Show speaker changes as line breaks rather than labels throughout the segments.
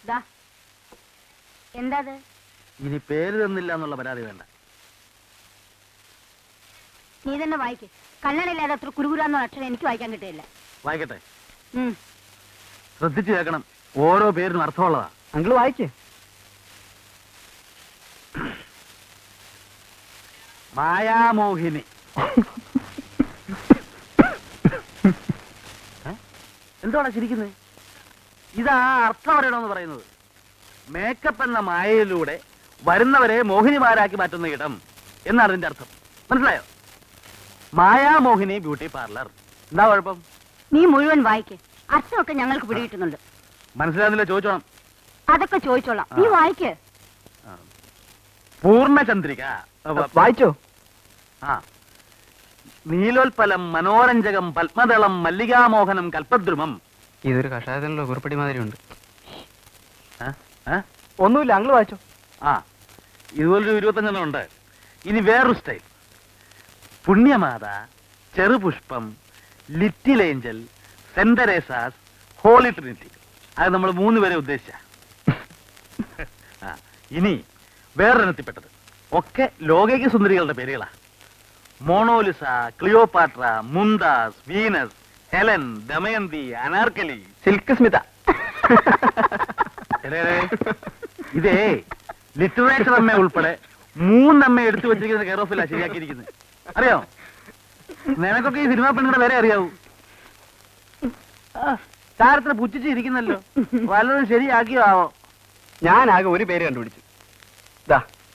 ദാ എന്താ അത്
ഇനി പേര് തന്നില്ല എന്നുള്ള പരാതി വേണ്ട
നീ തന്നെ വായിക്ക് കണ്ണടയില്ലാതെ അത്ര കുരുകുരാന്ന അക്ഷരം എനിക്ക് വായിക്കാൻ കിട്ടിയില്ല
വായിക്കട്ടെ
ഉം.
ശ്രദ്ധിച്ചു കേൾക്കണം ഓരോ പേരിനും അർത്ഥമുള്ളതാ
അങ്കിൾ വായിക്കേ
മായാമോഹിനി ഏ? എന്തുവാടാ ചിരിക്കുന്നത് ഇതാ അർത്ഥം അറിയണമെന്ന് പറയുന്നത് മേക്കപ്പ് എന്ന മായയിലൂടെ വരുന്നവരെ മോഹിനിമാരാക്കി മാറ്റുന്ന ഇടം എന്നാണ് ഇതിന്റെ അർത്ഥം മനസ്സിലായോ മായാമോഹിനി ബ്യൂട്ടി പാർലർ എന്താ കുഴപ്പം
നീ മുഴുവൻ വായിക്ക് അർത്ഥമൊക്കെ ഞങ്ങൾക്ക് പിടികിട്ടുന്നുണ്ട്
മനസ്സിലാകുന്നില്ല ചോദിച്ചോണം
അതൊക്കെ ചോദിച്ചോളാം നീ
ആ.
വായിക്ക്
പൂർണ്ണചന്ദ്രിക
വായിച്ചോ
ആ നീലോൽപലം മനോരഞ്ജകം പത്മദളം മല്ലികാമോഹനം കൽപ്പദ്രുമം
ഇതൊരു കഷായത്തിനുള്ള കുറിപ്പടി മാതിരി ഉണ്ട്
ആ? ആ?
ഒന്നുമില്ല അങ്കിൾ വായിച്ചോ
ആ ഇതുപോലൊരു ഇരുപത്തഞ്ചെണ്ണം ഉണ്ട് ഇനി വേറൊരു style Punyamatha Cherupushpam Little Angel സെന്ററേസാസ് ഹോളി ട്രിനിറ്റി അത് നമ്മൾ മൂന്ന് പേരെ ഉദ്ദേശിച്ച ആ, ഇനി വേറൊരെണ്ണത്തിൽപ്പെട്ടത് ഒക്കെ ലോകൈക സുന്ദരികളുടെ പേരുകളാ Mona Lisa Cleopatra Mumtaz Venus Helen Damayanti Anarkali
Silk Smitha
എടേ, എടേ. ഇതേ ലിറ്ററേച്ചർ അമ്മ ഉൾപ്പെടെ മൂന്നമ്മ എടുത്തു വെച്ചിരിക്കുന്ന കെയർ ഓഫില്ല ശരിയാക്കിയിരിക്കുന്നത് അറിയോ നിനക്കൊക്കെ ഈ സിനിമാ പെണ്ണുങ്ങളുടെ വരെ അറിയാവൂ ആ, താരത്തിന് പുച്ഛിച്ച് ഇരിക്കുന്നല്ലോ വല്ലതും ശരിയാക്കിയോ ആവോ
ഞാൻ ആകെ ഒരു പേര് കണ്ടുപിടിച്ചു ദാ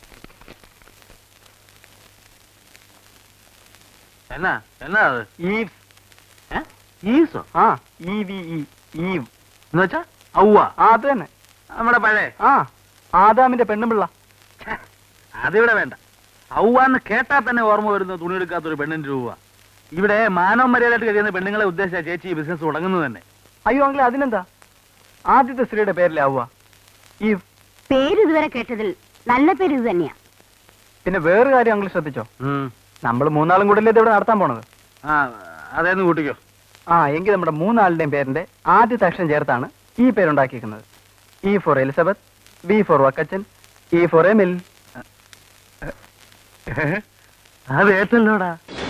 എന്നാ എന്നാ അത്
ഈവ്
ഏ? ഈസോ
ആ ഇ വി ഇ ഈവ്
എന്ന് വെച്ചാ ഔവ
ആ അത് തന്നെ
നമ്മുടെ പഴയ
ആ ആദാമിന്റെ പെണ്ണുപിള്ള
ഛെ, അതിവിടെ വേണ്ട ഔവാന്ന് കേട്ടാ തന്നെ ഓർമ്മ വരുന്ന തുണിയെടുക്കാത്ത ഒരു പെണ്ണിന്റെ രൂപ ഇവിടെ മാനവ മര്യാദയായിട്ട് കഴിയുന്ന പെണ്ണുങ്ങളെ ഉദ്ദേശിച്ച ചേച്ചി ഈ ബിസിനസ് തുടങ്ങുന്നത് തന്നെ
അയ്യോ അങ്കിൾ അതിനെന്താ ആദ്യത്തെ സ്ത്രീയുടെ പേരിലെ ആവുക ഈവ്
പേര് ഇതുവരെ കേട്ടതിൽ നല്ല പേര് ഇത് തന്നെയാ
പിന്നെ വേറൊരു കാര്യം അങ്കിൾ ശ്രദ്ധിച്ചോ
ഉം.
നമ്മൾ മൂന്നാളും കൂടെ ഇത് ഇവിടെ നടത്താൻ പോണത്
ആ അതേന്ന് കൂട്ടിക്കോ
ആ എങ്കിൽ നമ്മുടെ മൂന്നാളുടെയും പേരിന്റെ ആദ്യത്തെ അക്ഷരം ചേർത്താണ് ഈ പേരുണ്ടാക്കിയിരിക്കുന്നത് E for Elizabeth B for Vakkachan E for Emil
അത് ഏറ്റല്ലോടാ